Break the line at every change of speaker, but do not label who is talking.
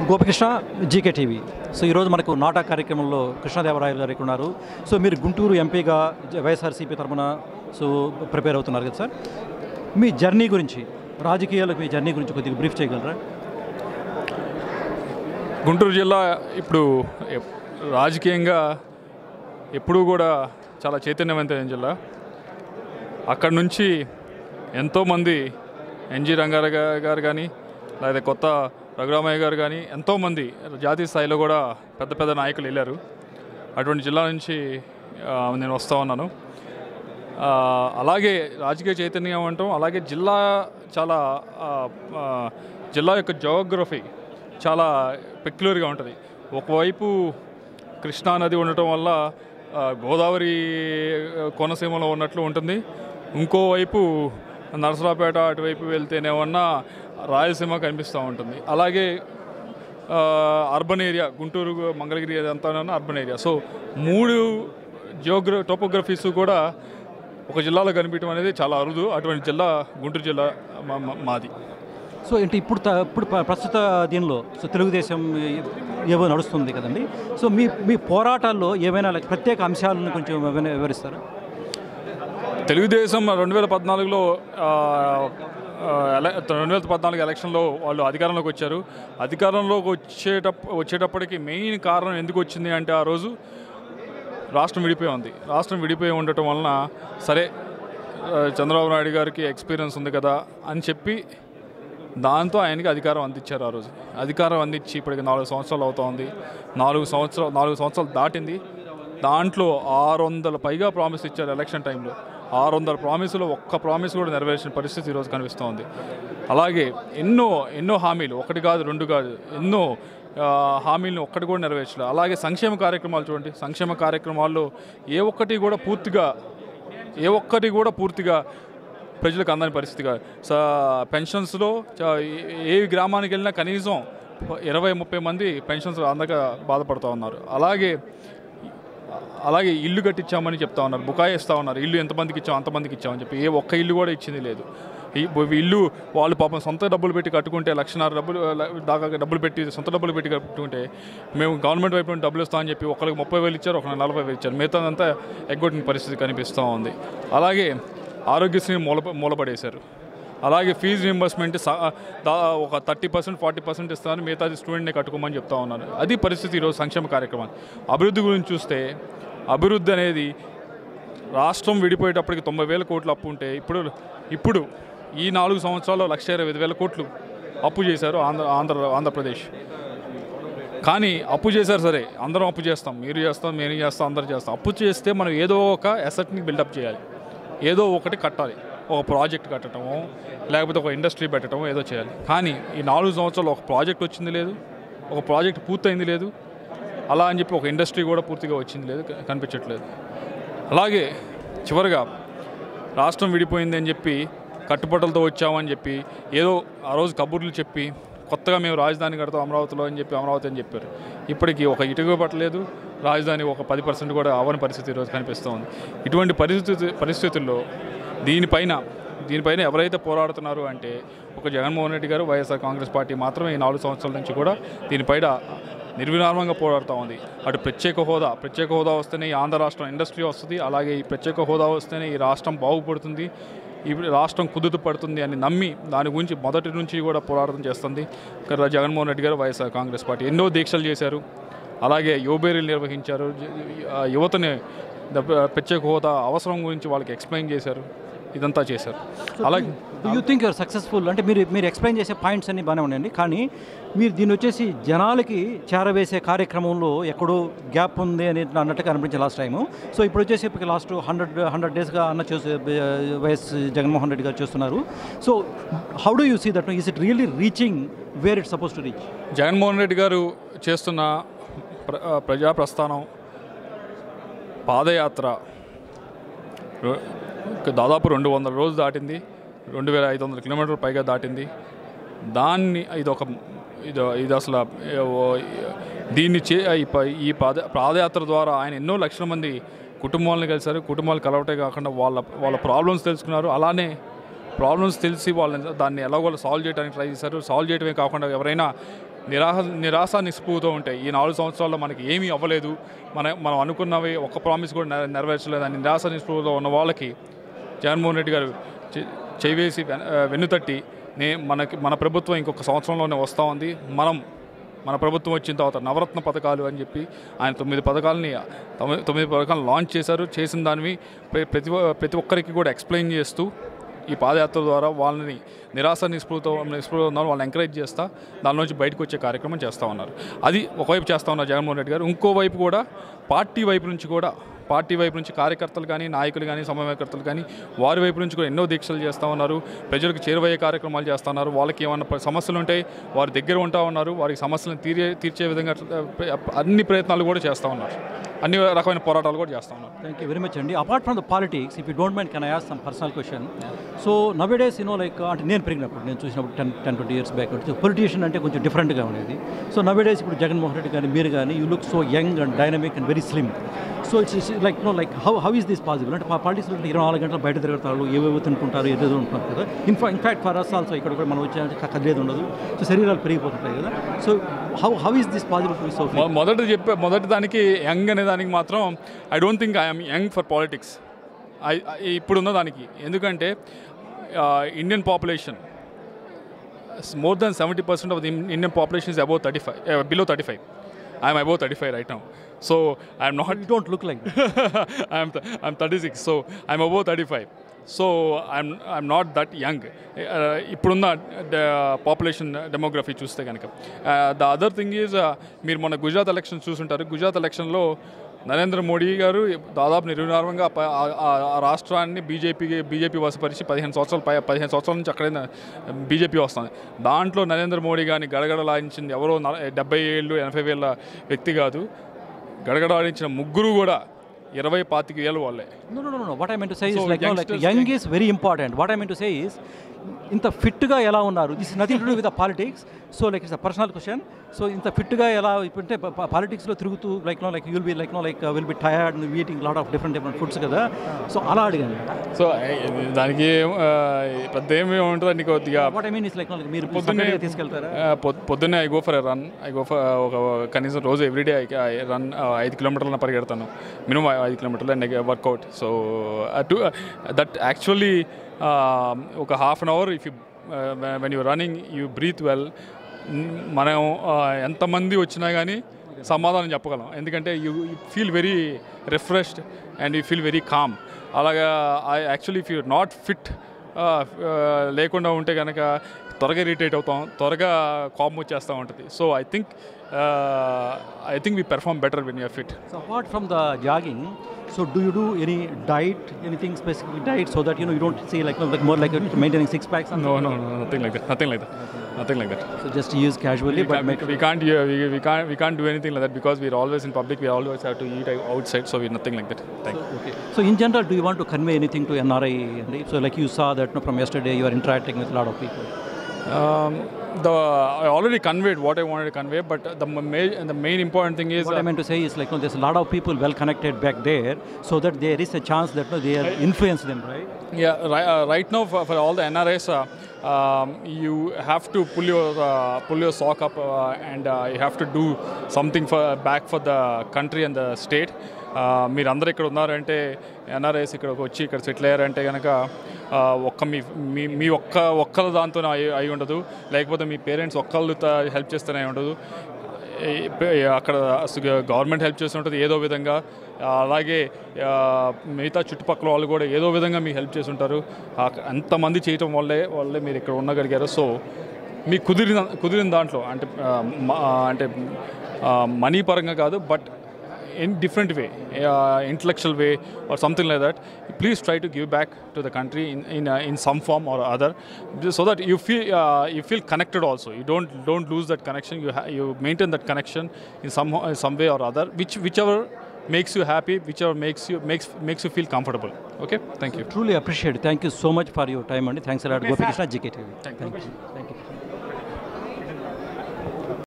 Gopikrishna GK TV so ఈరోజు మనకు నాటా కార్యక్రమంలో కృష్ణదేవరాయలు గారు ఇక్కడ ఉన్నారు సో మీరు గుంటూరు ఎంపీగా జ- వైఎస్ఆర్సీపీ తరఫున సో ప్రిపేర్ అవుతున్నారు కదా సార్ మీ జర్నీ గురించి రాజకీయాలకు మీ జర్నీ గురించి కొద్దిగా బ్రీఫ్ చేయగలరా
గుంటూరు జిల్లా ఇప్పుడు ఎప్- రాజకీయంగా ఎప్పుడూ కూడా చాలా చైతన్యవంతమైన జిల్లా అక్కడ నుంచి ఎంతోమంది ఎన్జి రంగారావు గా- గారు కానీ లేదా కొత్త రఘురామయ్య గారు కానీ ఎంతోమంది జాతీయ స్థాయిలో కూడా పెద్ద పెద్ద నాయకులు వెళ్ళారు అటువంటి జిల్లా నుంచి ఆ, నేను వస్తూ ఉన్నాను ఆ, అలాగే రాజకీయ చైతన్యం అంటాం అలాగే జిల్లా చాలా ఆ, ఆ, జిల్లా యొక్క జోగ్రఫీ చాలా పెక్యులర్గా ఉంటుంది ఒకవైపు కృష్ణా నది ఉండటం వల్ల ఆ, గోదావరి ఆ, కోనసీమలో ఉన్నట్లు ఉంటుంది ఇంకోవైపు నరసరావుపేట అటువైపు వెళ్తేనేమన్నా రాయలసీమ కనిపిస్తూ ఉంటుంది అలాగే ఆ, అర్బన్ ఏరియా గుంటూరు మంగళగిరి అదంతా అర్బన్ ఏరియా సో మూడు జియోగ్ర టోపోగ్రఫీస్ కూడా ఒక జిల్లాలో కనిపించడం అనేది చాలా అరుదు అటువంటి జిల్లా గుంటూరు జిల్లా మా- మా- మాది
సో ఏంటి ఇప్పుడు త- ఇప్పుడు ప్ర- ప్రస్తుత దీనిలో సో తెలుగుదేశం ఏ- ఏవో నడుస్తుంది కదండి సో మీ మీ పోరాటాల్లో ఏమైనా like ప్రత్యేక అంశాలను కొంచెం వివ- వివరిస్తారా
తెలుగుదేశం రెండు వేల పద్నాలుగులో ఆ, ఆ, ఎల- రెండు వేల పద్నాలుగు ఎలక్షన్లో వాళ్ళు అధికారంలోకి వచ్చారు అధికారంలోకి వచ్చేటప్ వచ్చేటప్పటికి మెయిన్ కారణం ఎందుకు వచ్చింది అంటే ఆ రోజు రాష్ట్రం విడిపోయి ఉంది రాష్ట్రం విడిపోయి ఉండటం వలన సరే ఆ, చంద్రబాబు నాయుడు గారికి ఎక్స్పీరియన్స్ ఉంది కదా అని చెప్పి దాంతో ఆయనకి అధికారం అందించారు ఆ రోజు అధికారం అందించి ఇప్పటికి నాలుగు సంవత్సరాలు అవుతోంది నాలుగు సంవత్సరాలు నాలుగు సంవత్సరాలు దాటింది దాంట్లో ఆరు వందల పైగా ప్రామిస్ ఇచ్చారు ఎలక్షన్ టైంలో ఆరు వందల ప్రామిసులు ఒక్క ప్రామిస్ కూడా నెరవేర్చిన పరిస్థితి ఈరోజు కనిపిస్తోంది అలాగే ఎన్నో ఎన్నో హామీలు ఒకటి కాదు రెండు కాదు ఎన్నో ఆ, హామీలను ఒక్కటి కూడా నెరవేర్చలేదు అలాగే సంక్షేమ కార్యక్రమాలు చూడండి సంక్షేమ కార్యక్రమాల్లో ఏ ఒక్కటి కూడా పూర్తిగా ఏ ఒక్కటి కూడా పూర్తిగా ప్రజలకు అందని పరిస్థితిగా స పెన్షన్స్లో చ- ఏ- ఏ గ్రామానికి వెళ్ళినా కనీసం ఇరవై ముప్పై మంది పెన్షన్స్ అందక బాధపడుతూ ఉన్నారు అలాగే అలాగే ఇల్లు కట్టించామని చెప్తా ఉన్నారు బుకాయి ఇస్తా ఉన్నారు ఇల్లు ఎంతమందికి ఇచ్చాం అంతమందికి ఇచ్చామని చెప్పి ఏ ఒక్క ఇల్లు కూడా ఇచ్చింది లేదు ఈ- ఇల్లు వాళ్ళు పాపం సొంత డబ్బులు పెట్టి కట్టుకుంటే లక్షన్నర డబ్బులు ల- దాకా డబ్బులు పెట్టి సొంత డబ్బులు పెట్టి కట్టుకుంటే మేము గవర్నమెంట్ వైపు నుండి డబ్బులు ఇస్తామని చెప్పి ఒకరికి ముప్పై వేలు ఇచ్చారు ఒకరికి నలభై వేలు ఇచ్చారు మిగతాదంతా ఎగ్గొట్టిన పరిస్థితి కనిపిస్తూ ఉంది అలాగే ఆరోగ్యశ్రీ మూల మూలపడేశారు అలాగే ఫీజు రీంబర్స్మెంట్ స- దా- ఒక థర్టీ పర్సెంట్ ఫార్టీ పర్సెంట్ ఇస్తారని మిగతాది స్టూడెంట్ని కట్టుకోమని చెప్తా ఉన్నారు అది పరిస్థితి ఈరోజు సంక్షేమ కార్యక్రమాలు అభివృద్ధి గురించి చూస్తే అభివృద్ధి అనేది రాష్ట్రం విడిపోయేటప్పటికి తొంభై వేల కోట్లు అప్పు ఉంటే ఇప్పుడు ఇప్పుడు ఈ నాలుగు సంవత్సరాల్లో లక్ష ఇరవై ఐదు వేల కోట్లు అప్పు చేశారు ఆంధ్ర ఆంధ్ర ఆంధ్రప్రదేశ్ కానీ అప్పు చేశారు సరే అందరం అప్పు చేస్తాం మీరు చేస్తాం నేను చేస్తాం అందరు చేస్తాం అప్పు చేస్తే మనం ఏదో ఒక అసెట్ని బిల్డప్ చేయాలి ఏదో ఒకటి కట్టాలి ఒక ప్రాజెక్ట్ కట్టడము లేకపోతే ఒక ఇండస్ట్రీ పెట్టడం ఏదో చేయాలి కానీ ఈ నాలుగు సంవత్సరాలు ఒక ప్రాజెక్ట్ వచ్చింది లేదు ఒక ప్రాజెక్ట్ పూర్తయింది లేదు అలా అని చెప్పి ఒక ఇండస్ట్రీ కూడా పూర్తిగా వచ్చింది లేదు క- కనిపించట్లేదు అలాగే చివరిగా రాష్ట్రం విడిపోయింది అని చెప్పి కట్టుబట్టలతో వచ్చామని చెప్పి ఏదో ఆ రోజు కబుర్లు చెప్పి కొత్తగా మేము రాజధాని కడతాం అమరావతిలో అని చెప్పి అమరావతి అని చెప్పారు ఇప్పటికీ ఒక ఇటుక పట్టలేదు రాజధాని ఒక పది పర్సెంట్ కూడా అవని పరిస్థితి ఈరోజు కనిపిస్తూ ఉంది ఇటువంటి పరిస్థితి పరిస్థితుల్లో దీనిపైన దీనిపైన ఎవరైతే పోరాడుతున్నారో అంటే ఒక జగన్మోహన్ రెడ్డి గారు వైఎస్ఆర్ కాంగ్రెస్ పార్టీ మాత్రమే ఈ నాలుగు సంవత్సరాల నుంచి కూడా దీనిపైన నిర్విరామంగా పోరాడుతూ ఉంది అటు ప్రత్యేక హోదా ప్రత్యేక హోదా వస్తేనే ఈ ఆంధ్ర రాష్ట్రం ఇండస్ట్రీ వస్తుంది అలాగే ఈ ప్రత్యేక హోదా వస్తేనే ఈ రాష్ట్రం బాగుపడుతుంది ఈ రాష్ట్రం కుదుట పడుతుంది అని నమ్మి దాని గురించి మొదటి నుంచి కూడా పోరాటం చేస్తుంది ఇక్కడ జగన్మోహన్ రెడ్డి గారు వైఎస్ఆర్ కాంగ్రెస్ పార్టీ ఎన్నో దీక్షలు చేశారు అలాగే యువబేరీలు నిర్వహించారు జ- ఆ యువతని ద- ప్రత్యేక హోదా అవసరం గురించి వాళ్ళకి ఎక్స్ప్లెయిన్ చేశారు ఇదంతా చేశారు అలాగే
యూ థింక్ యూఆర్ సక్సెస్ఫుల్ అంటే మీరు మీరు ఎక్స్ప్లెయిన్ చేసే పాయింట్స్ అన్ని బాగానే ఉన్నాయండి కానీ మీరు దీన్ని వచ్చేసి జనాలకి చేరవేసే కార్యక్రమంలో ఎక్కడో గ్యాప్ ఉంది అని అన్నట్టుగా అనిపించింది లాస్ట్ టైము సో ఇప్పుడు వచ్చేసి ఇప్పుడు లాస్ట్ హండ్రెడ్ హండ్రెడ్ డేస్గా అన్న చూసే వైఎస్ జగన్మోహన్ రెడ్డి గారు చూస్తున్నారు so how do you see that is it really reaching where it suppose to reach
Jaganmohan Reddy garu చేస్తున్న ప్ర ప్రజా ప్రస్థానం పాదయాత్ర రో- దాదాపు రెండు వందల రోజులు దాటింది రెండు వేల ఐదు వందల కిలోమీటర్ల పైగా దాటింది దాన్ని ఇది ఒక ఇది ఇది అసలు ఏ, ఓ- దీన్ని చే ఈ ప- ఈ పాద పాదయాత్ర ద్వారా ఆయన ఎన్నో లక్షల మంది కుటుంబాలను కలిశారు కుటుంబాలు కలవటే కాకుండా వాళ్ళ వాళ్ళ ప్రాబ్లమ్స్ తెలుసుకున్నారు అలానే ప్రాబ్లమ్స్ తెలిసి వాళ్ళని దాన్ని ఎలాగోలా సాల్వ్ చేయడానికి ట్రై చేశారు సాల్వ్ చేయడమే కాకుండా ఎవరైనా నిరాశ నిరాశ నిస్పృహతో ఉంటాయి ఈ నాలుగు సంవత్సరాల్లో మనకి ఏమీ అవ్వలేదు మన మనం అనుకున్నవి ఒక్క ప్రామిస్ కూడా నెర- నెరవేర్చలేదు అని నిరాశ నిస్పృహతో ఉన్న వాళ్ళకి జగన్మోహన్ రెడ్డి గారు చె- చేవేసి వెన- ఆ, వెన్నుతట్టి నే మనకి మన ప్రభుత్వం ఇంకొక సంవత్సరంలోనే వస్తూ ఉంది మనం మన ప్రభుత్వం వచ్చిన తర్వాత నవరత్న పథకాలు అని చెప్పి ఆయన తొమ్మిది పథకాలని తొమ్మిది తొమ్మిది పథకాలు లాంచ్ చేశారు చేసిన దానివి ప్ర- ప్రతి ఒ- ప్రతి ఒక్కరికి కూడా ఎక్స్ప్లెయిన్ చేస్తూ ఈ పాదయాత్ర ద్వారా వాళ్ళని నిరాశ నిస్పృహతో నిస్పృహతో ఉన్నారు వాళ్ళని ఎంకరేజ్ చేస్తా దాని నుంచి బయటకు వచ్చే కార్యక్రమం చేస్తూ ఉన్నారు అది ఒకవైపు చేస్తూ ఉన్నారు జగన్మోహన్ రెడ్డి గారు ఇంకోవైపు కూడా పార్టీ వైపు నుంచి కూడా పార్టీ వైపు నుంచి కార్యకర్తలు కానీ నాయకులు కానీ సమన్వయకర్తలు కానీ వారి వైపు నుంచి కూడా ఎన్నో దీక్షలు చేస్తూ ఉన్నారు ప్రజలకు చేరువయ్యే కార్యక్రమాలు చేస్తూ ఉన్నారు వాళ్ళకి ఏమైనా ప- సమస్యలు ఉంటాయి వారి దగ్గర ఉంటా ఉన్నారు వారికి సమస్యలను తీరే తీర్చే విధంగా ఆ, అన్ని ప్రయత్నాలు కూడా చేస్తూ ఉన్నారు అన్ని రకమైన పోరాటాలు కూడా చేస్తూ ఉన్నారు
థ్యాంక్ యూ వెరీ మచ్ అండి apart from the politics if you don't mind can I ask some personal question so nowadays you know like అంటే నేను పెరిగినప్పుడు నేను చూసినప్పుడు ten ten twenty years back politician అంటే కొంచెం డిఫరెంట్గా ఉండేది సో నవేడేస్ ఇప్పుడు జగన్మోహన్ రెడ్డి కానీ మీరు కానీ you look so young and dynamic and very slim so it's like no like how how is this possible అంటే పాలిటిక్స్ అంటే ఇరవై నాలుగు గంటలు బయట తిరుగుతారు ఏవేవో తినుకుంటారు ఏదేదో ఉంటున్నారు కదా ఇన్ఫా ఇన్ఫాక్ట్ ఫర్ అస్ ఆల్సో ఇక్కడ కూడా మనం వచ్చే కదిలేదు ఉండదు సో శరీరాలు పెరిగిపోతుంటాయి కదా so how how is this possible to so
మొ- మొదట చెప్పే మొదటి దానికి యంగ్ అనే దానికి మాత్రం I don't think I'm young for politics I ఇప్పుడున్న దానికి ఎందుకంటే Indian population more than seventy percent of the Indian population is above thirty five below thirty five I'm above thirty five right now so I'm not
you don't look like
I'm, th- I'm 36, so I'm above 35. So I'm, I'm not that young. Uh, ఇప్పుడున్న population demography చూస్తే కనుక the other thing is మీరు మొన్న Gujarat election చూసుంటారు గుజరాత్ ఎలక్షన్లో నరేంద్ర మోడీ గారు దాదాపు నిర్విరామంగా ప- ఆ- ఆ- ఆ రాష్ట్రాన్ని బీజేపీకి బీజేపీ వసపరిచి పదిహేను సంవత్సరాలు పై పదిహేను సంవత్సరాల నుంచి అక్కడే బీజేపీ వస్తుంది దాంట్లో నరేంద్ర మోడీ గారిని గడగడలాయించింది ఎవరో నల- డెబ్బై ఏళ్ళు ఎనభై వేల వ్యక్తి కాదు గడగడాడించిన ముగ్గురు కూడా ఇరవై పాతిక వేల వాళ్ళే
No, no, no, no. What I meant to say is
So
like, no, like
youngsters
young
think-
is very important. What I meant to say is ఇంత ఫిట్గా ఎలా ఉన్నారు this is nothing to do with the politics so like it's a personal question so ఇంత ఫిట్గా ఎలా అంటే పాలిటిక్స్లో తిరుగుతూ like no like you'll be like no like will be tired eating lot of different different foods కదా so అలా అడిగాను
so దానికి ఏం, ఆ, పెద్ద ఏమి ఉంటుంది నీకు కొద్దిగా
what I mean is like no మీరు
పొద్దున్నే
Saturday తీసుకెళ్తారా
ఆ, పొద్- పొద్దున్నే I go for run I go for ఒక కనీసం రోజు ఎవ్రీడే ఐ రన్ ఐదు కిలోమీటర్ల పరిగెడతాను మినిమం ఐదు కిలోమీటర్లు and workout so to that actually ఒక half an hour if you when you running you breathe well మనం ఆ, ఎంతమంది వచ్చినా కానీ సమాధానం చెప్పగలం ఎందుకంటే you feel very refreshed and you feel very calm అలాగా I actually if you not fit లేకుండా ఉంటే కనుక త్వరగా ఇరిటేట్ అవుతాం త్వరగా కోపం వచ్చేస్తూ ఉంటుంది so I think I think we perform better when you're fit
So apart from the jogging, so do you do any diet, anything specific diet, so that you know you don't say like, no, like more like you're maintaining six packs? And
no no no nothing like that nothing like that nothing like that
So just use casually,
we
but
can't,
make
we, we can't uh, we, we can't we can't do anything like that because we're always in public we always have to eat outside so we're nothing like that thank you
Okay. So in general, do you want to convey anything to NRI? and So like you saw that you know, from yesterday, you are interacting with a lot of people.
um, the I already conveyed what I wanted to convey but the ma- the main important thing is
What
uh,
I meant to say is like, no, there's a lot of people well connected back there, so that there is a chance that no, they are influence them, right?
Yeah, right, uh, right now for, for all the NRS, uh, um, you have to pull your uh, pull your sock up uh, and uh, you have to do something for back for the country and the state. Uh, మీరు అందరు ఇక్కడ ఉన్నారంటే NRIs ఇక్కడికి వచ్చి ఇక్కడ settle అయ్యారంటే కనుక ఒక్క మీ మీ మీ ఒక్క ఒక్కల దాంతో అయి అయి ఉండదు లేకపోతే మీ పేరెంట్స్ ఒక్కళ్ళు హెల్ప్ చేస్తేనే అయి ఉండదు ఈ- పే- అక్కడ గవర్నమెంట్ హెల్ప్ చేస్తుంటుంది ఏదో విధంగా అలాగే ఆ, మిగతా చుట్టుపక్కల వాళ్ళు కూడా ఏదో విధంగా మీకు హెల్ప్ చేసి ఉంటారు ఆ- అంతమంది చేయటం వల్లే వల్లే మీరు ఇక్కడ ఉండగలిగారు సో మీకు కుదిరిన కుదిరిన దాంట్లో అంటే ఆ, మ- ఆ, అంటే మనీ పరంగా కాదు but in different way, uh, intellectual way or something like that. Please try to give back to the country in in, uh, in some form or other, so that you feel uh, you feel connected. Also, you don't don't lose that connection. You ha- you maintain that connection in some in some way or other, which whichever makes you happy, whichever makes you makes makes you feel comfortable. Okay, thank you.
Truly appreciate it. Thank you so much for your time, and thanks a lot, Gopi Krishna, GK TV. Thank you. Thank you.